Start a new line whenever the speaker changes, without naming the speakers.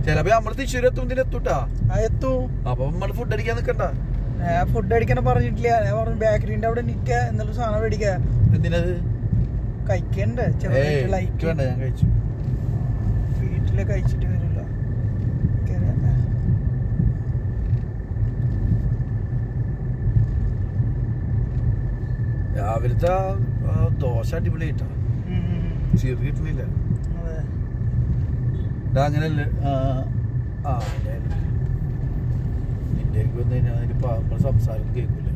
ചിലപ്പോ നമ്മള് തൃശ്ശൂർ എത്തും ഇതിന് എത്തൂട്ടാ
ആ എത്തു
അപ്പൊ നമ്മള് ഫുഡ് അടിക്കാൻ നിക്കണ്ട
ഞാൻ ഫുഡ് അടിക്കണ പറഞ്ഞിട്ടില്ല ഞാൻ പറഞ്ഞു ബേക്കറിന്റെ അവിടെ നിക്ക എന്നിട്ട് സാധനം മേടിക്ക
എന്തിനത്
കഴിക്കണ്ട
ഏയ്
ചെറുതായിട്ട്
എനിക്ക്
ലൈറ്റ്
വേണ്ട ഞാൻ കഴിച്ചു
വീട്ടില് കഴിച്ചിട്ട് വരില്ല കേറിയാ.
രാവിലത്തെ ആ, ദോശ അടിപൊളി കിട്ടാ
ഉം, ഉം, ഉം.
ചീർ കിട്ടുന്നില്ല
അതെ.
ഇതാ അങ്ങനല്ലേ ആ ആ നിന്റെ വന്നു കഴിഞ്ഞാൽ അതിന് പ- നമ്മളെ സംസാരം കേൾക്കൂല